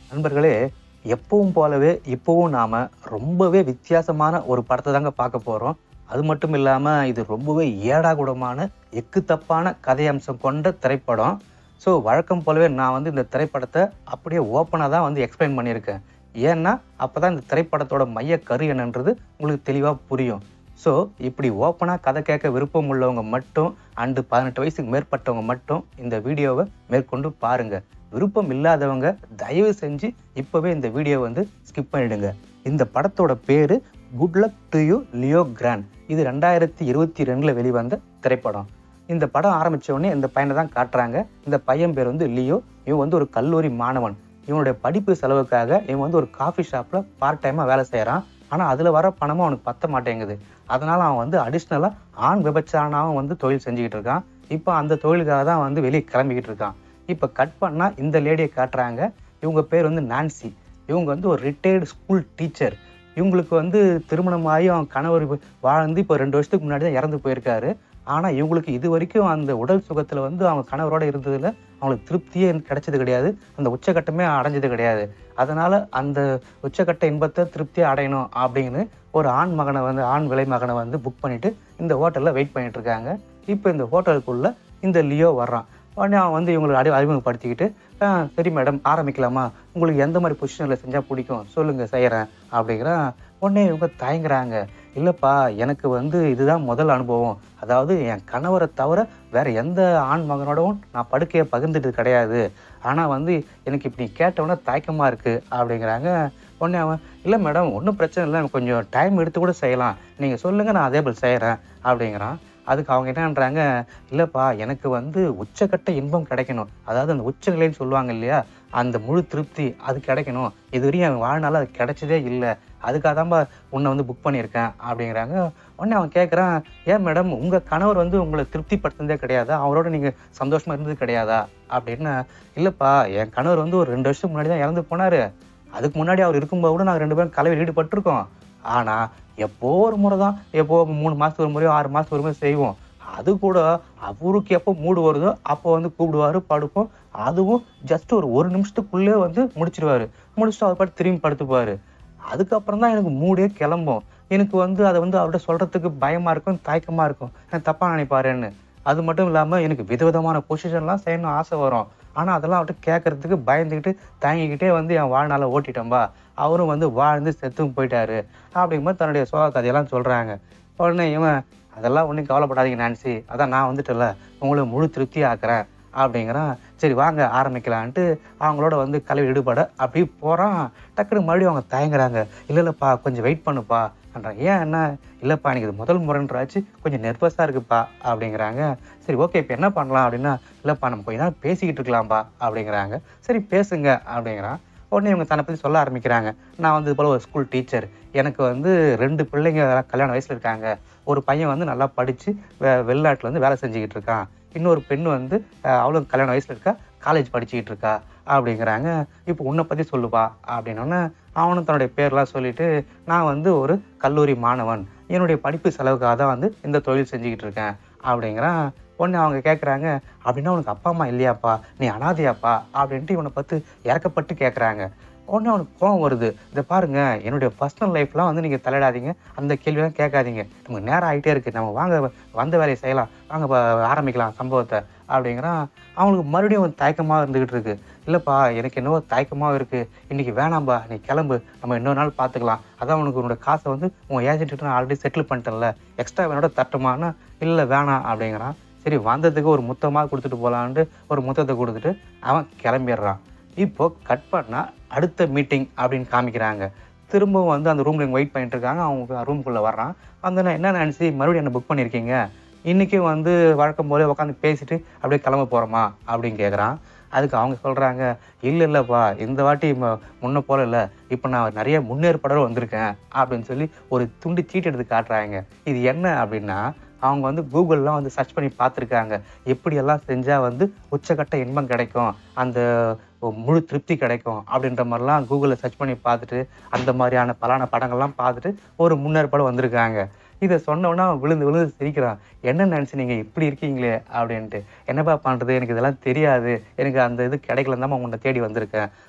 நண்பர்களே எப்பவும் போலவே இப்போவும் நாம ரொம்பவே வித்தியாசமான ஒரு படத்தை தாங்க பார்க்க போறோம் அது மட்டும் இல்லாம இது ரொம்பவே ஏடாகுடமான எக்கு தப்பான கதை அம்சம் கொண்ட திரைப்படம் ஸோ வழக்கம் போலவே நான் வந்து இந்த திரைப்படத்தை அப்படியே ஓப்பனாக தான் வந்து எக்ஸ்பிளைன் பண்ணியிருக்கேன் ஏன்னா அப்பதான் இந்த திரைப்படத்தோட மைய கரு என்னன்றது உங்களுக்கு தெளிவாக புரியும் ஸோ இப்படி ஓப்பனாக கதை கேட்க விருப்பம் உள்ளவங்க மட்டும் அண்டு பதினெட்டு வயசுக்கு மேற்பட்டவங்க மட்டும் இந்த வீடியோவை மேற்கொண்டு பாருங்க விருப்பம் இல்லாதவங்க தயவு செஞ்சு இப்போவே இந்த வீடியோ வந்து ஸ்கிப் பண்ணிடுங்க இந்த படத்தோட பேரு good luck to you Leo Grande இது ரெண்டாயிரத்தி இருபத்தி ரெண்டுல வெளிவந்த திரைப்படம் இந்த படம் ஆரம்பிச்ச உடனே இந்த பையனை தான் காட்டுறாங்க இந்த பையன் பேர் வந்து லியோ இவன் வந்து ஒரு கல்லூரி மாணவன் இவனுடைய படிப்பு செலவுக்காக இவன் வந்து ஒரு காஃபி ஷாப்ல பார்ட் டைமா வேலை செய்யறான் ஆனா அதுல வர பணமும் அவனுக்கு பத்த மாட்டேங்குது அதனால அவன் வந்து அடிஷ்னலா ஆண் விபச்சாரனாவும் வந்து தொழில் செஞ்சுக்கிட்டு இருக்கான் இப்போ அந்த தொழிலுக்காக தான் வந்து வெளியே கிளம்பிக்கிட்டு இருக்கான் இப்போ கட் பண்ணா இந்த லேடியை காட்டுறாங்க இவங்க பேர் வந்து நான்சி இவங்க வந்து ஒரு ரிட்டையர்டு ஸ்கூல் டீச்சர் இவங்களுக்கு வந்து திருமணமாகி அவன் கணவர் இப்ப வாழ்ந்து இப்போ ரெண்டு வருஷத்துக்கு முன்னாடி தான் இறந்து போயிருக்காரு ஆனா இவங்களுக்கு இது வரைக்கும் அந்த உடல் சுகத்துல வந்து அவங்க கணவரோட இருந்ததுல அவங்களுக்கு திருப்தியே கிடைச்சது கிடையாது அந்த உச்சகட்டமே அடைஞ்சது கிடையாது அதனால அந்த உச்சகட்ட இன்பத்தை திருப்தியை அடையணும் அப்படின்னு ஒரு ஆண் மகனை வந்து ஆண் விலை மகனை வந்து புக் பண்ணிட்டு இந்த ஹோட்டல்ல வெயிட் பண்ணிட்டு இருக்காங்க இப்போ இந்த ஹோட்டலுக்குள்ள இந்த லியோ வர்றான் உடனே அவன் வந்து இவங்களுக்கு அறி அறிமுகப்படுத்திக்கிட்டு "ஆ, சரி மேடம் ஆரம்பிக்கலாமா உங்களுக்கு எந்த மாதிரி பொசிஷனில் செஞ்சால் பிடிக்கும் சொல்லுங்க செய்கிறேன் அப்படிங்கிறான் உடனே இவங்க தயங்குறாங்க இல்லைப்பா எனக்கு வந்து இதுதான் முதல் அனுபவம் அதாவது என் கணவரை தவிர வேற எந்த ஆண் மகனோடவும் நான் படுக்கையை பகிர்ந்துட்டு கிடையாது ஆனால் வந்து எனக்கு இப்படி கேட்டவுடனே தயக்கமாக இருக்கு அப்படிங்கிறாங்க உடனே அவன் இல்லை மேடம் ஒன்றும் பிரச்சனை இல்லை எனக்கு கொஞ்சம் டைம் எடுத்து கூட செய்யலாம் நீங்கள் சொல்லுங்க நான் அதே போல் செய்கிறேன் அப்படிங்கிறான் அதுக்கு அவங்க என்னன்றாங்க இல்லைப்பா எனக்கு வந்து உச்சக்கட்ட இன்பம் கிடைக்கணும் அதாவது அந்த உச்சநிலைன்னு சொல்லுவாங்க இல்லையா அந்த முழு திருப்தி அது கிடைக்கணும் இதுவரையும் என் வாழ்நாள் அது கிடைச்சதே இல்லை அதுக்காக தான்ப்பா உன்னை வந்து புக் பண்ணியிருக்கேன் அப்படிங்கிறாங்க உடனே அவன் கேட்குறான் ஏன் மேடம் உங்கள் கணவர் வந்து உங்களை திருப்திப்படுத்துனதே கிடையாதா அவரோட நீங்கள் சந்தோஷமா இருந்தது கிடையாதா அப்படின்னு இல்லைப்பா என் கணவர் வந்து ஒரு ரெண்டு வருஷத்துக்கு முன்னாடி தான் இறந்து போனாரு அதுக்கு முன்னாடி அவர் இருக்கும்போது கூட நாங்கள் ரெண்டு பேரும் கலவையில் ஈடுபட்டிருக்கோம் ஆனா எப்போ ஒரு முறை தான் எப்போ மூணு மாசத்துக்கு ஒரு முறையோ ஆறு மாசத்துக்கு ஒரு முறை செய்வோம் அது கூட அவருக்கு எப்போ மூடு வருதோ அப்போ வந்து கூப்பிடுவாரு படுப்போம் அதுவும் ஜஸ்ட் ஒரு ஒரு நிமிஷத்துக்குள்ளே வந்து முடிச்சிருவாரு முடிச்சுட்டு அவர் பாட்டு திரும்பி படுத்துப்பாரு அதுக்கப்புறம் தான் எனக்கு மூடே கிளம்பும் எனக்கு வந்து அதை வந்து அவர்கிட்ட சொல்றதுக்கு பயமா இருக்கும் தயக்கமா இருக்கும் எனக்கு தப்பா நினைப்பாருன்னு அது மட்டும் இல்லாம எனக்கு விதவிதமான பொசிஷன்லாம் செய்யணும் ஆசை வரும் ஆனா அதெல்லாம் அவர்கிட்ட கேட்கறதுக்கு பயந்துக்கிட்டு தயங்கிக்கிட்டே வந்து என் வாழ்நாளை ஓட்டிட்டோம்பா அவரும் வந்து வாழ்ந்து செத்தும் போயிட்டாரு அப்படிங்கும்போது தன்னுடைய சோக கதையெல்லாம் சொல்றாங்க உடனே இவன் அதெல்லாம் ஒன்றும் கவலைப்படாதீங்க நான்சி அதான் நான் வந்துட்டல உங்களை முழு திருப்தி ஆக்குறேன் அப்படிங்கிறான் சரி வாங்க ஆரம்பிக்கலான்ட்டு அவங்களோட வந்து கலவி ஈடுபட அப்படி போறான் டக்குனு மறுபடியும் அவங்க தயங்குறாங்க இல்லை இல்லைப்பா கொஞ்சம் வெயிட் பண்ணுப்பா பண்றாங்க ஏன் என்ன இல்லைப்பா எனக்கு இது முதல் முறைன்றாச்சு கொஞ்சம் நெர்வஸாக இருக்குப்பா அப்படிங்கிறாங்க சரி ஓகே இப்போ என்ன பண்ணலாம் அப்படின்னா இல்லைப்பா நம்ம கொஞ்ச நேரம் பேசிக்கிட்டு இருக்கலாம்ப்பா அப்படிங்கிறாங்க சரி பேசுங்க அப்படிங்கிறான் உடனே இவங்க தன்னை பற்றி சொல்ல ஆரம்பிக்கிறாங்க நான் வந்து இது போல ஒரு ஸ்கூல் டீச்சர் எனக்கு வந்து ரெண்டு பிள்ளைங்க கல்யாண வயசுல இருக்காங்க ஒரு பையன் வந்து நல்லா படிச்சு வெ- வெளிநாட்டுல வந்து வேலை செஞ்சுக்கிட்டு இருக்கான் இன்னொரு பெண் வந்து அஹ், அவளும் கல்யாண வயசுல இருக்கா காலேஜ் படிச்சுக்கிட்டு இருக்கா அப்படிங்கிறாங்க இப்போ உன்னை பத்தி சொல்லுப்பா அப்படின்னோடனே அவனும் தன்னுடைய பேர்லாம் சொல்லிட்டு நான் வந்து ஒரு கல்லூரி மாணவன் என்னுடைய படிப்பு செலவுக்காக தான் வந்து இந்த தொழில் செஞ்சுக்கிட்டு இருக்கேன் அப்படிங்கிறான் உடனே அவங்க கேட்குறாங்க அப்படின்னா உனக்கு அப்பா அம்மா இல்லையாப்பா நீ அனாதையாப்பா அப்படின்ட்டு இவனை பார்த்து இறக்கப்பட்டு கேட்குறாங்க உடனே அவனுக்கு கோவம் வருது இதை பாருங்க என்னுடைய பர்சனல் லைஃப்லாம் வந்து நீங்கள் தலையிடாதீங்க அந்த கேள்வியெல்லாம் கேட்காதீங்க நமக்கு நேரம் ஆகிட்டே இருக்கு நம்ம வாங்க வந்த வேலையை செய்யலாம் வாங்க ப- ஆரம்பிக்கலாம் சம்பவத்தை அப்படிங்கிறான் அவனுக்கு மறுபடியும் ஒரு தயக்கமாக இருந்துகிட்டு இருக்கு இல்லைப்பா எனக்கு என்னவோ தயக்கமாக இருக்கு இன்னைக்கு வேணாம்பா நீ கிளம்பு நம்ம இன்னொரு நாள் பார்த்துக்கலாம் அதான் உனக்கு உன்னோட காசை வந்து உன் ஏஜென்ட்டு நான் ஆல்ரெடி செட்டில் பண்ணிட்டேன்ல எக்ஸ்ட்ரா வேணோட தட்டுமான்னா இல்லை வேணாம் அப்படிங்கிறான் சரி வந்ததுக்கு ஒரு முத்தமாக கொடுத்துட்டு போகலான்ட்டு ஒரு முத்தத்தை கொடுத்துட்டு அவன் கிளம்பிடுறான் இப்போ கட் பண்ணா அடுத்த மீட்டிங் அப்படின்னு காமிக்கிறாங்க திரும்பவும் வந்து அந்த ரூம்ல வெயிட் பண்ணிட்டு இருக்காங்க அவங்க ரூம்குள்ள வர்றான் வந்தோடனே என்ன நினச்சி மறுபடியும் என்ன புக் பண்ணியிருக்கீங்க இன்னைக்கும் வந்து வழக்கம் போல உட்காந்து பேசிட்டு அப்படியே கிளம்ப போறோமா அப்படின்னு கேட்குறான் அதுக்கு அவங்க சொல்றாங்க இல்ல இல்லப்பா இந்த வாட்டி ம- முன்ன போல இல்ல இப்ப நான் நிறைய முன்னேற்பாடோட வந்திருக்கேன் அப்படின்னு சொல்லி ஒரு துண்டு சீட்டு எடுத்து காட்டுறாங்க இது என்ன அப்படின்னா அவங்க வந்து கூகுள்லாம் வந்து சர்ச் பண்ணி பார்த்துருக்காங்க எப்படியெல்லாம் செஞ்சா வந்து உச்சக்கட்ட இன்பம் கிடைக்கும் அந்த முழு திருப்தி கிடைக்கும் அப்படின்ற மாதிரிலாம் கூகுளில் சர்ச் பண்ணி பார்த்துட்டு அந்த மாதிரியான பலான படங்கள்லாம் பார்த்துட்டு ஒரு முன்னேற்பாடு வந்திருக்காங்க இதை சொன்னோன்னா அவன் விழுந்து விழுந்து சிரிக்கிறான் என்ன நினச்சி நீங்கள் இப்படி இருக்கீங்களே அப்படின்ட்டு என்னப்பா பண்ணுறது எனக்கு இதெல்லாம் தெரியாது எனக்கு அந்த இது கிடைக்கலன்னு தான் உன்னை தேடி வந்திருக்கேன்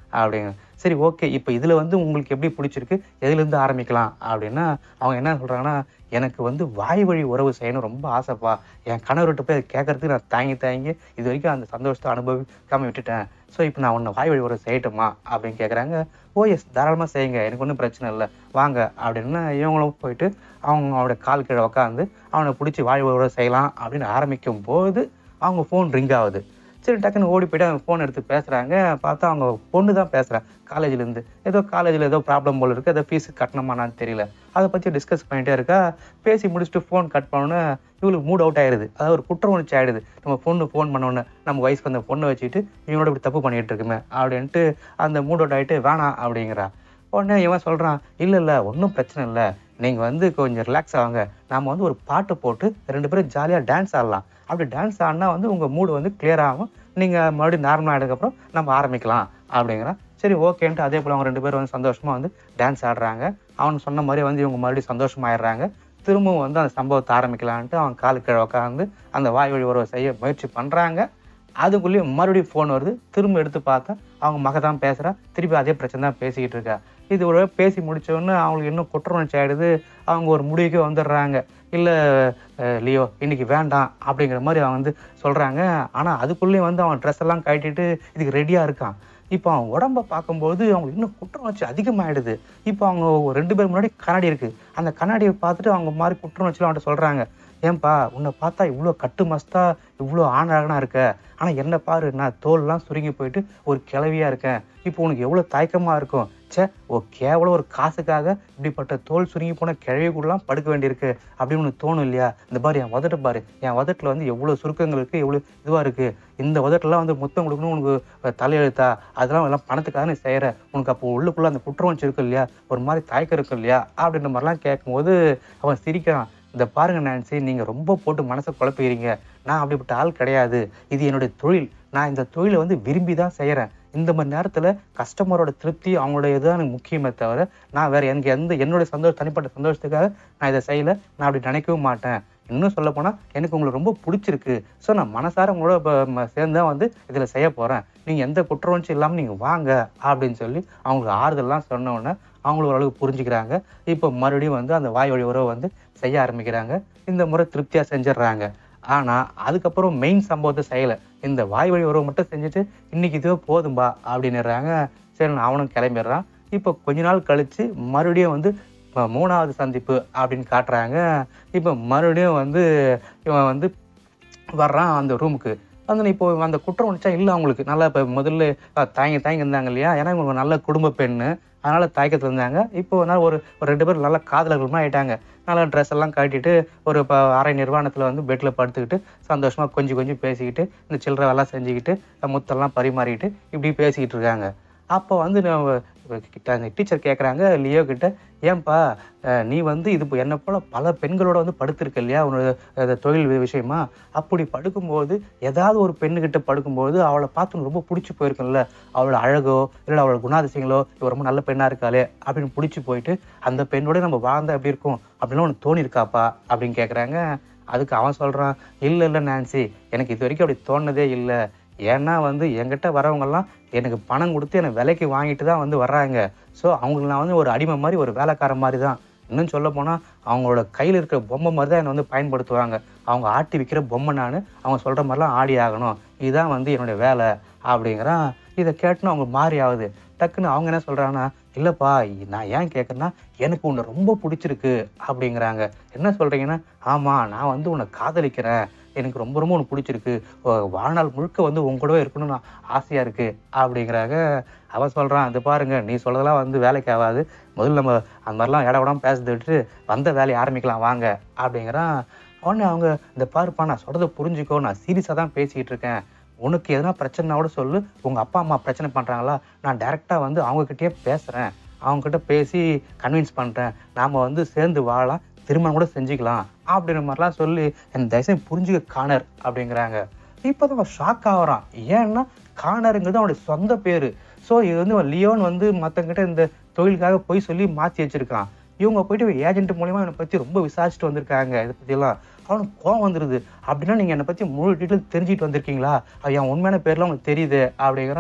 அப்படிங்க சரி ஓகே இப்போ இதில் வந்து உங்களுக்கு எப்படி பிடிச்சிருக்கு எதுலேருந்து ஆரம்பிக்கலாம் அப்படின்னா அவங்க என்ன சொல்கிறாங்கன்னா எனக்கு வந்து வாய் வழி உறவு செய்யணும் ரொம்ப ஆசைப்பா என் கணவர்கிட்ட போய் கேட்கறதுக்கு நான் தாங்கி தாங்கி இது வரைக்கும் அந்த சந்தோஷத்தை அனுபவிக்காம விட்டுட்டேன் ஸோ இப்போ நான் உன்னை வாய் வழி உறவு செய்யட்டுமா அப்படின்னு கேட்குறாங்க ஓ எஸ் தாராளமாக செய்யுங்க எனக்கு ஒன்றும் பிரச்சனை இல்லை வாங்க அப்படின்னு இவங்களும் போயிட்டு அவங்க அவனோட கால் கீழே உட்காந்து அவனை பிடிச்சி வாய் வழி உறவு செய்யலாம் அப்படின்னு ஆரம்பிக்கும் போது அவங்க ஃபோன் ரிங் ஆகுது சரி டக்குன்னு ஓடி போயிட்டு அவங்க ஃபோன் எடுத்து பேசுகிறாங்க பார்த்தா அவங்க பொண்ணு தான் பேசுகிறேன் காலேஜ்லேருந்து ஏதோ காலேஜில் ஏதோ ப்ராப்ளம் போல இருக்குது ஏதோ ஃபீஸ் கட்டணுமானான்னு தெரியல அதை பற்றி டிஸ்கஸ் பண்ணிட்டே இருக்கா பேசி முடிச்சுட்டு ஃபோன் கட் பண்ணோன்னே இவளுக்கு மூட் அவுட் ஆயிடுது அதாவது ஒரு குற்ற உணர்ச்சி ஆயிடுது நம்ம பொண்ணு ஃபோன் பண்ணோன்னே நம்ம வயசுக்கு அந்த பொண்ணை வச்சுட்டு இவனோட இப்படி தப்பு பண்ணிட்டு இருக்குமே அப்படின்ட்டு அந்த மூட் அவுட் ஆகிட்டு வேணாம் அப்படிங்கிறா உடனே இவன் சொல்கிறான் இல்லை இல்லை ஒன்றும் பிரச்சனை இல்லை நீங்கள் வந்து கொஞ்சம் ரிலாக்ஸ் ஆகுங்க நாம வந்து ஒரு பாட்டு போட்டு ரெண்டு பேரும் ஜாலியாக டான்ஸ் ஆடலாம் அப்படி டான்ஸ் ஆடினா வந்து உங்கள் மூடு வந்து clear ஆகும் நீங்கள் மறுபடியும் நார்மல் ஆனதுக்கப்புறம் நம்ம ஆரம்பிக்கலாம் அப்படிங்கிறான் சரி ஓகேன்ட்டு அதே போல் அவங்க ரெண்டு பேரும் வந்து சந்தோஷமாக வந்து டான்ஸ் ஆடுறாங்க அவன் சொன்ன மாதிரி வந்து இவங்க மறுபடியும் சந்தோஷமாயிடுறாங்க திரும்பவும் வந்து அந்த சம்பவத்தை ஆரம்பிக்கலான்ட்டு அவன் காலு கீழே உட்காந்து அந்த வாய் வழி உறவை செய்ய முயற்சி பண்ணுறாங்க அதுக்குள்ளேயும் மறுபடியும் ஃபோன் வருது திரும்ப எடுத்து பார்த்தா அவங்க மக தான் பேசுகிறா திருப்பி அதே பிரச்சனை தான் பேசிக்கிட்டு இருக்கா இது ஒரு வேளை பேசி முடிச்ச உடனே அவங்களுக்கு இன்னும் குற்ற உணர்ச்சி ஆயிடுது அவங்க ஒரு முடிவுக்கு வந்துடுறாங்க இல்லை லியோ இன்னைக்கு வேண்டாம் அப்படிங்கிற மாதிரி அவன் வந்து சொல்கிறாங்க ஆனால் அதுக்குள்ளேயும் வந்து அவன் ட்ரெஸ் எல்லாம் கட்டிட்டு இதுக்கு ரெடியாக இருக்கான் இப்போ அவன் உடம்ப பார்க்கும்போது அவங்க இன்னும் குற்ற உணர்ச்சி அதிகமாயிடுது இப்போ அவங்க ஒரு ரெண்டு பேர் முன்னாடி கண்ணாடி இருக்கு அந்த கண்ணாடியை பார்த்துட்டு அவங்க மாதிரி குற்ற உணர்ச்சியில் அவன்கிட்ட சொல்கிறாங்க ஏன்பா உன்னை பார்த்தா இவ்வளோ கட்டு மஸ்தா இவ்வளோ ஆணழகனா இருக்க ஆனால் என்ன பாரு நான் தோல்லாம் சுருங்கி போயிட்டு ஒரு கிளவியா இருக்கேன் இப்போ உனக்கு எவ்வளோ தயக்கமா இருக்கும் ச்சே ஓ கேவலம் ஒரு காசுக்காக இப்படிப்பட்ட தோல் சுருங்கி போன கிழவி கூடலாம் படுக்க வேண்டியிருக்கு அப்படின்னு உனக்கு தோணும் இல்லையா இந்த பாரு என் உதட்ட பாரு என் உதட்டில் வந்து எவ்வளோ சுருக்கங்கள் இருக்கு எவ்வளோ இதுவாக இருக்கு இந்த உதட்டெல்லாம் வந்து முத்தம் கொடுக்கணும் உனக்கு தலையெழுத்தா அதெல்லாம் எல்லாம் பணத்துக்காக நீ செய்கிற உனக்கு அப்போ உள்ளுக்குள்ள அந்த குற்றவஞ்சி இருக்கு இல்லையா ஒரு மாதிரி தயக்கம் இருக்கு இல்லையா அப்படின்ற மாதிரிலாம் கேட்கும்போது அவன் சிரிக்கிறான் இந்த பாருங்க நான்சி நீங்க ரொம்ப போட்டு மனசை குழப்பிக்கிறீங்க நான் அப்படிப்பட்ட ஆள் கிடையாது இது என்னுடைய தொழில் நான் இந்த தொழிலை வந்து விரும்பி தான் செய்யறேன் இந்த மாதிரி நேரத்துல கஸ்டமரோட திருப்தி அவங்களோட இதுதான் எனக்கு முக்கியமே தவிர நான் வேற எனக்கு எந்த என்னுடைய சந்தோஷம் தனிப்பட்ட சந்தோஷத்துக்காக நான் இதை செய்யல நான் அப்படி நினைக்கவும் மாட்டேன் இன்னும் சொல்ல போனா எனக்கு உங்களை ரொம்ப பிடிச்சிருக்கு ஸோ நான் மனசார உங்களோட ப- ம- சேர்ந்து தான் வந்து இதுல செய்ய போறேன் நீங்க எந்த குற்றவஞ்சும் இல்லாம நீங்க வாங்க அப்படின்னு சொல்லி அவங்களுக்கு ஆறுதல்லாம் சொன்ன உடனே அவங்களும் ஓரளவுக்கு புரிஞ்சுக்கிறாங்க இப்போ மறுபடியும் வந்து அந்த வாய் வழி உறவை வந்து செய்ய ஆரம்பிக்கிறாங்க இந்த முறை திருப்தியா செஞ்சிடுறாங்க ஆனா அதுக்கப்புறம் மெயின் சம்பவத்தை செய்யல இந்த வாய் வழி உறவு மட்டும் செஞ்சுட்டு இன்னைக்கு இதுவே போதும்பா அப்படின்னுறாங்க சரி நான் அவனும் கிளம்பிடுறான் இப்போ கொஞ்ச நாள் கழிச்சு மறுபடியும் வந்து இப்ப மூணாவது சந்திப்பு அப்படின்னு காட்டுறாங்க இப்போ மறுபடியும் வந்து இவன் வந்து வர்றான் அந்த ரூமுக்கு வந்து இப்போ அந்த குற்றம் உணர்ச்சா இல்லை அவங்களுக்கு நல்லா இப்போ முதல்ல அஹ், தயங்கி தயங்கி இருந்தாங்க இல்லையா ஏன்னா இவங்க ஒரு நல்ல குடும்ப பெண்ணு அதனால தயக்கத்தில் இருந்தாங்க இப்போ ஒரு ஒரு ஒரு ரெண்டு பேரும் நல்ல காதலர்களுமா ஆயிட்டாங்க நல்லா ட்ரெஸ் எல்லாம் கட்டிட்டு ஒரு இப்போ அரை நிர்வாணத்தில் வந்து பெட்டில் படுத்துக்கிட்டு சந்தோஷமா கொஞ்சம் கொஞ்சம் பேசிக்கிட்டு இந்த சில்லறை எல்லாம் செஞ்சுக்கிட்டு முத்தெல்லாம் பரிமாறிக்கிட்டு இப்படி பேசிக்கிட்டு இருக்காங்க அப்போ வந்து நம்ம கிட்ட அந்த டீச்சர் கேட்குறாங்க லியோ கிட்ட ஏன்பா அஹ், நீ வந்து இது என்ன போல பல பெண்களோட வந்து படுத்திருக்க இல்லையா உன்னோட அஹ், தொழில் வி- விஷயமா அப்படி படுக்கும்போது ஏதாவது ஒரு பெண்ணுகிட்ட படுக்கும்போது அவளை பார்த்து உனக்கு ரொம்ப பிடிச்சி போயிருக்கும்ல அவளோட அழகோ இல்லை அவளோட குணாதிசயங்களோ இவ ரொம்ப நல்ல பெண்ணா இருக்காளே அப்படின்னு பிடிச்சி போயிட்டு அந்த பெண்ணோட நம்ம வாழ்ந்தா எப்படி இருக்கும் அப்படின்னு உனக்கு தோணி இருக்காப்பா அப்படின்னு கேட்குறாங்க அதுக்கு அவன் சொல்றான் இல்லை இல்லை நான்சி எனக்கு இது வரைக்கும் அப்படி தோணுனதே இல்லை ஏன்னா வந்து என்கிட்ட வரவங்கெல்லாம் எனக்கு பணம் கொடுத்து எனக்கு விலைக்கு வாங்கிட்டு தான் வந்து வர்றாங்க ஸோ அவங்களுக்கு நான் வந்து ஒரு அடிமை மாதிரி ஒரு வேலைக்காரன் மாதிரி தான் இன்னும் சொல்ல போனால் அவங்களோட கையில் இருக்கிற பொம்மை மாதிரி தான் என்னை வந்து பயன்படுத்துவாங்க அவங்க ஆட்டி விற்கிற பொம்மை நான் அவங்க சொல்கிற மாதிரிலாம் ஆடி ஆகணும் இதுதான் வந்து என்னுடைய வேலை அப்படிங்கிறான் இதை கேட்டுன்னு அவங்க மாறி ஆகுது டக்குன்னு அவங்க என்ன சொல்கிறாங்கன்னா இல்லைப்பா நான் ஏன் கேட்குறேன்னா எனக்கு உன்னை ரொம்ப பிடிச்சிருக்கு அப்படிங்கிறாங்க என்ன சொல்கிறீங்கன்னா ஆமாம் நான் வந்து உன்னை காதலிக்கிறேன் எனக்கு ரொம்ப ரொம்ப உனக்கு பிடிச்சிருக்கு ஓ, வாழ்நாள் முழுக்க வந்து உன் கூடவே இருக்கணும்னு நான் ஆசையாக இருக்குது அப்படிங்கிறாங்க அவன் சொல்கிறான் அது பாருங்க நீ சொல்றதெல்லாம் வந்து வேலைக்கு ஆகாது முதல்ல நம்ம அந்த மாதிரிலாம் இட விடாம பேசுறது விட்டுட்டு வந்த வேலையை ஆரம்பிக்கலாம் வாங்க அப்படிங்கிறான் உடனே அவங்க இந்த பாருப்பா நான் சொல்றதை புரிஞ்சுக்கோ நான் சீரியஸாக தான் பேசிக்கிட்டு இருக்கேன் உனக்கு எதனா பிரச்சனைனா கூட சொல்லு உங்க அப்பா அம்மா பிரச்சனை பண்றாங்களா நான் டைரக்டா வந்து அவங்க கிட்டயே பேசுறேன் அவங்க கிட்ட பேசி கன்வின்ஸ் பண்றேன் நாம வந்து சேர்ந்து வாழலாம் திருமணம் கூட செஞ்சுக்கலாம் அப்படின்ற மாதிரிலாம் சொல்லி என் தயவுசெய்து புரிஞ்சுக்க காணர் அப்படிங்கிறாங்க இப்போதான் அவன் ஷாக் ஆகுறான் ஏன்னா காணருங்கிறது அவனுடைய சொந்த பேரு ஸோ இது வந்து அவன் லியோன் வந்து மற்றவங்கிட்ட இந்த தொழிலுக்காக போய் சொல்லி மாற்றி வச்சிருக்கான் இவங்க போயிட்டு ஏஜென்ட் மூலியமா என்னை பத்தி ரொம்ப விசாரிச்சுட்டு வந்திருக்காங்க இதை பத்தியெல்லாம் அவனுக்கு கோவம் வந்துருது அப்படின்னா நீங்க என்னை பத்தி முழு டீட்டெயில் தெரிஞ்சுட்டு வந்திருக்கீங்களா அது என் உண்மையான பேர்ல உங்களுக்கு தெரியுது அப்படிங்கிறான்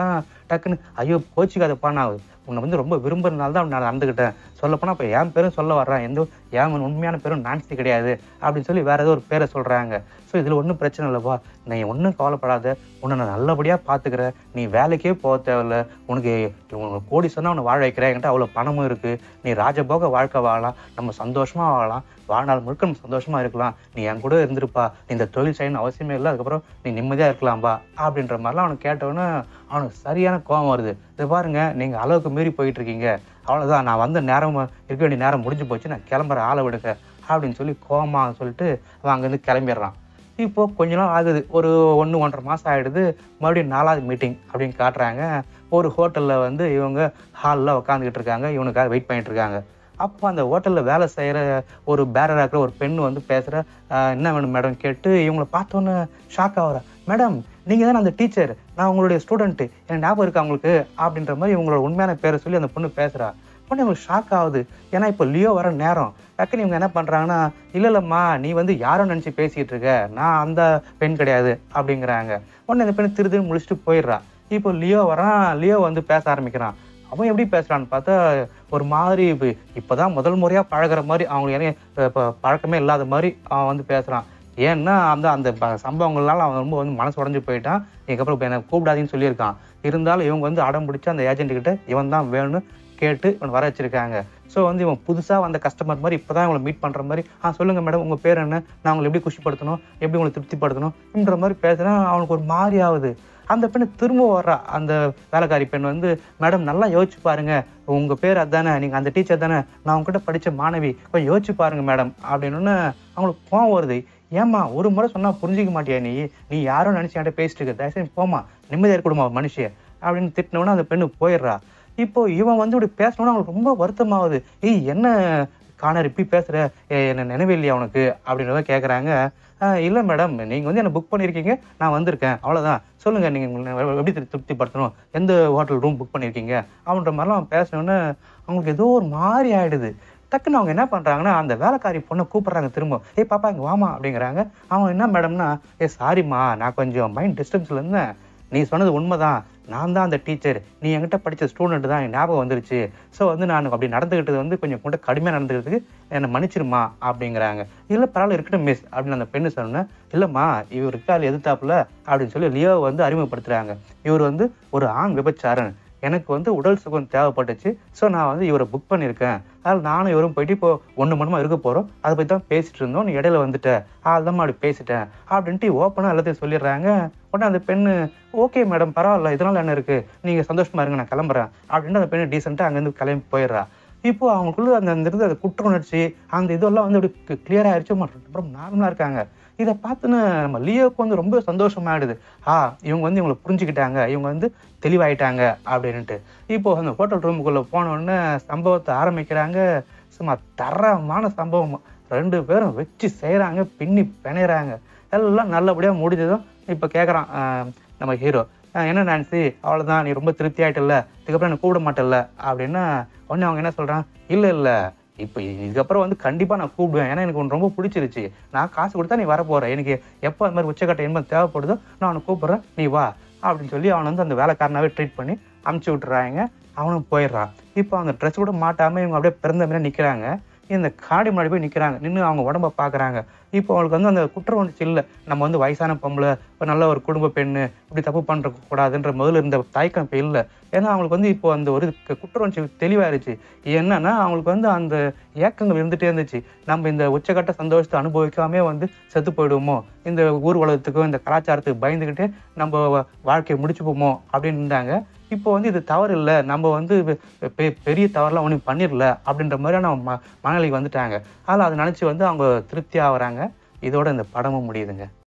டக்குன்னு ஐயோ கோச்சிக்காதப்பா நான் உன்னை வந்து ரொம்ப விரும்புறதுனால தான் நான் நடந்துக்கிட்டேன் சொல்லப்போனால் இப்போ என் பேரும் சொல்ல வர்றேன் எந்த என் உண்மையான பேரும் நான்சி கிடையாது அப்படின்னு சொல்லி வேற ஏதோ ஒரு பேரை சொல்கிறாங்க ஸோ இதில் ஒன்றும் பிரச்சனை இல்லைப்பா நீ ஒன்றும் கவலைப்படாத உன்னை நான் நல்லபடியாக பார்த்துக்கிறேன் நீ வேலைக்கே போக தேவையில்ல உனக்கு உனக்கு கோடி சொன்னால் உன்னை வாழ வைக்கிறேன் என்கிட்ட அவ்வளோ பணமும் இருக்குது நீ ராஜபோக வாழ்க்கை வாழலாம் நம்ம சந்தோஷமாக வாழலாம் வாழ்நாள் முழுக்க நம்ம சந்தோஷமாக இருக்கலாம் நீ என் கூட இருந்திருப்பா நீ இந்த தொழில் செய்யணும் அவசியமே இல்லை அதுக்கப்புறம் நீ நிம்மதியாக இருக்கலாம்பா அப்படின்ற மாதிரிலாம் அவனுக்கு கேட்டவொன்னே அவனுக்கு சரியான கோபம் வருது இதை பாருங்க நீங்கள் அளவுக்கு மீறி போயிட்டு இருக்கீங்க அவ்வளோதான் நான் வந்த நேரம் இருக்க வேண்டிய நேரம் முடிஞ்சு போச்சு நான் கிளம்புற ஆளை விடுங்க அப்படின்னு சொல்லி கோவமாக சொல்லிட்டு அவன் அங்கேருந்து கிளம்பிடுறான் இப்போ கொஞ்ச நாள் ஆகுது ஒரு ஒன்று ஒன்றரை மாதம் ஆகிடுது மறுபடியும் நாலாவது மீட்டிங் அப்படின்னு காட்டுறாங்க ஒரு ஹோட்டலில் வந்து இவங்க ஹாலில் உட்காந்துக்கிட்டு இருக்காங்க இவனுக்காக வெயிட் பண்ணிட்டு இருக்காங்க அப்போ அந்த ஹோட்டலில் வேலை செய்கிற ஒரு பேரராக இருக்கிற ஒரு பெண் வந்து பேசுகிற என்ன வேணும் மேடம் கேட்டு இவங்கள பார்த்தோன்னே ஷாக் ஆகுறா மேடம் நீங்கள் தானே அந்த டீச்சர் நான் உங்களுடைய ஸ்டூடெண்ட்டு எனக்கு ஞாபகம் இருக்கா உங்களுக்கு அப்படின்ற மாதிரி இவங்களோட உண்மையான பேரை சொல்லி அந்த பொண்ணு பேசுகிறா உடனே இவங்களுக்கு ஷாக் ஆகுது ஏன்னா இப்போ லியோ வர நேரம் டக்குன்னு இவங்க என்ன பண்ணுறாங்கன்னா இல்லை இல்லைம்மா நீ வந்து யாரோ நினச்சி பேசிக்கிட்டு இருக்க நான் அந்த பெண் கிடையாது அப்படிங்கிறாங்க உடனே அந்த பெண் திரு திரு முடிச்சுட்டு போயிடுறா இப்போ லியோ வரான் லியோ வந்து பேச ஆரம்பிக்கிறான் அவன் எப்படி பேசுறான்னு பார்த்தா ஒரு மாதிரி இப்போ இப்போதான் முதல் முறையாக பழகுற மாதிரி அவங்களுக்கு ஏன்னா இப்போ பழக்கமே இல்லாத மாதிரி அவன் வந்து பேசுகிறான் ஏன்னா அந்த அந்த ப- சம்பவங்கள்னால அவன் ரொம்ப வந்து மனசு உடஞ்சு போயிட்டான் இதுக்கப்புறம் இப்போ என்னை கூப்பிடாதீங்கன்னு சொல்லியிருக்கான் இருந்தாலும் இவங்க வந்து அடம் பிடிச்சி அந்த ஏஜென்ட் கிட்ட இவன் தான் வேணும்னு கேட்டு இவன் வர வச்சிருக்காங்க ஸோ வந்து இவன் புதுசாக வந்த கஸ்டமர் மாதிரி இப்போ தான் இவங்களை மீட் பண்ணுற மாதிரி ஆ சொல்லுங்கள் மேடம் உங்கள் பேர் என்ன நான் உங்களை எப்படி குஷிப்படுத்தணும் எப்படி உங்களை திருப்திப்படுத்தணும்ன்ற மாதிரி பேசுகிறேன் அவனுக்கு ஒரு மாதிரி ஆகுது அந்த பெண்ணு திரும்ப வர்றா அந்த வேலைக்காரி பெண் வந்து மேடம் நல்லா யோசிச்சு பாருங்க உங்க பேர் அதானே நீங்க அந்த டீச்சர் தானே நான் உங்ககிட்ட படிச்ச மாணவி கொஞ்சம் யோசிச்சு பாருங்க மேடம் அப்படின்னு அவங்களுக்கு கோவம் வருது ஏம்மா ஒரு முறை சொன்னா புரிஞ்சிக்க மாட்டியா நீ நீ யாரோ நினைச்சு என்கிட்ட பேசிட்டு இருக்க தயவுசெய்து போமா நிம்மதியா இருக்கணுமா மனுஷிய அப்படின்னு திட்டினோன்னா அந்த பெண்ணு போயிடுறா இப்போ இவன் வந்து இப்படி பேசணும்னா அவங்களுக்கு ரொம்ப வருத்தமாகுது ஏய் என்ன காணர் இப்படி பேசுற ஏ, என்ன நினைவு இல்லையா உனக்கு அப்படின்றத கேட்குறாங்க இல்லை மேடம் நீங்கள் வந்து என்ன புக் பண்ணியிருக்கீங்க நான் வந்திருக்கேன் அவ்வளோதான் சொல்லுங்கள் நீங்கள் எப்படி திரு- திருப்திப்படுத்தணும் எந்த ஹோட்டல் ரூம் புக் பண்ணியிருக்கீங்க அப்படின்ற மாதிரிலாம் அவன் பேசினோன்னே அவங்களுக்கு ஏதோ ஒரு மாதிரி ஆயிடுது டக்குன்னு அவங்க என்ன பண்ணுறாங்கன்னா அந்த வேலைக்காரி பொண்ணை கூப்பிட்றாங்க திரும்ப ஏய் பாப்பா இங்கே வாமா அப்படிங்கிறாங்க அவன் என்ன மேடம்னா ஏ சாரிம்மா நான் கொஞ்சம் மைண்ட் டிஸ்டர்பன்ஸில் இருந்தேன் நீ சொன்னது உண்மைதான் நான் தான் அந்த டீச்சர் நீ என்கிட்ட படித்த ஸ்டூடெண்ட் தான் எனக்கு ஞாபகம் வந்துருச்சு ஸோ வந்து நான் அப்படி நடந்துக்கிட்டது வந்து கொஞ்சம் கூட கடுமையாக நடந்துக்கிறதுக்கு என்னை மன்னிச்சிருமா அப்படிங்கிறாங்க இல்லை பரவாயில்ல இருக்கட்டும் மிஸ் அப்படின்னு அந்த பெண்ணு சொன்னேன் இல்லைம்மா இவர் இருக்கால் எதிர்த்தாப்புல அப்படின்னு சொல்லி லியோ வந்து அறிமுகப்படுத்துறாங்க இவர் வந்து ஒரு ஆண் விபச்சாரன் எனக்கு வந்து உடல் சுகம் தேவைப்பட்டுச்சு ஸோ நான் வந்து இவரை புக் பண்ணியிருக்கேன் அதனால் நானும் இவரும் போயிட்டு இப்போ ஒன்று மணமாக இருக்க போகிறோம் அதை பற்றி தான் பேசிட்டு இருந்தோம் நீ இடையில வந்துட்டேன் அதுதான் அப்படி பேசிட்டேன் அப்படின்ட்டு ஓப்பனாக எல்லாத்தையும் சொல்லிடுறாங்க உடனே அந்த பெண்ணு ஓகே மேடம் பரவாயில்ல இதனால என்ன இருக்குது நீங்கள் சந்தோஷமா இருங்க நான் கிளம்புறேன் அப்படின்ட்டு அந்த பெண்ணு டீசெண்டாக அங்கேருந்து கிளம்பி போயிடுறா இப்போ அவங்களுக்குள்ள அந்த அந்த இருந்த அந்த குற்ற உணர்ச்சி அந்த இதெல்லாம் வந்து அப்படி கிளியர் ஆயிடுச்சு அப்புறம் நார்மலாக இருக்காங்க இதை பார்த்துன்னு நம்ம லியோவுக்கு வந்து ரொம்ப சந்தோஷமாயிடுது ஆ இவங்க வந்து இவங்களை புரிஞ்சுக்கிட்டாங்க இவங்க வந்து தெளிவாயிட்டாங்க அப்படின்ட்டு இப்போ அந்த ஹோட்டல் ரூமுக்குள்ளே போனோடனே சம்பவத்தை ஆரம்பிக்கிறாங்க சும்மா தரமான சம்பவம் ரெண்டு பேரும் வச்சு செய்கிறாங்க பின்னி பிணையிறாங்க எல்லாம் நல்லபடியாக முடிஞ்சதும் இப்போ கேட்குறான் நம்ம ஹீரோ என்ன நான்சி அவ்வளோதான் நீ ரொம்ப திருப்தி ஆயிட்டல்ல இதுக்கப்புறம் எனக்கு கூப்பிட மாட்டல்ல அப்படின்னா உடனே அவங்க என்ன சொல்கிறான் இல்லை இல்லை இப்போ இதுக்கப்புறம் வந்து கண்டிப்பாக நான் கூப்பிடுவேன் ஏன்னா எனக்கு உன்னை ரொம்ப பிடிச்சிருச்சு நான் காசு கொடுத்தா நீ வர போற எனக்கு எப்போ அந்த மாதிரி உச்சக்கட்ட இன்பம் தேவைப்படுதோ நான் அவனை கூப்பிட்றேன் நீ வா அப்படின்னு சொல்லி அவனை வந்து அந்த வேலைக்காரனாவே ட்ரீட் பண்ணி அமுச்சு விட்டுறாங்க அவனும் போயிடுறான் இப்போ அந்த ட்ரெஸ் கூட மாட்டாமல் இவங்க அப்படியே பிறந்த மாதிரி நிற்கிறாங்க இந்த காடி முன்னாடி போய் நிற்கிறாங்க நின்று அவங்க உடம்ப பார்க்குறாங்க இப்போ அவங்களுக்கு வந்து அந்த குற்ற உணர்ச்சி இல்லை நம்ம வந்து வயசான பொம்பளை ஒரு நல்ல ஒரு குடும்ப பெண்ணு இப்படி தப்பு பண்ணுற கூடாதுன்ற முதல்ல இருந்த தயக்கம் இப்போ இல்லை ஏன்னா அவங்களுக்கு வந்து இப்போ அந்த ஒரு கு- குற்ற உணர்ச்சி தெளிவாயிருச்சு என்னன்னா அவங்களுக்கு வந்து அந்த ஏக்கங்கள் இருந்துட்டே இருந்துச்சு நம்ம இந்த உச்சக்கட்ட சந்தோஷத்தை அனுபவிக்காமே வந்து செத்து போயிடுவோமோ இந்த ஊர் உலகத்துக்கும் இந்த கலாச்சாரத்துக்கு பயந்துக்கிட்டே நம்ம வ- வாழ்க்கையை முடிச்சுப்போமோ அப்படின்னு இருந்தாங்க இப்போ வந்து இது தவறு இல்லை நம்ம வந்து பெ- பெ- பெரிய தவறுலாம் ஒன்றும் பண்ணிடல அப்படின்ற மாதிரியான ம மனநிலைக்கு வந்துட்டாங்க அதில் அதை நினச்சி வந்து அவங்க திருப்தி ஆகுறாங்க இதோட இந்த படமும் முடியுதுங்க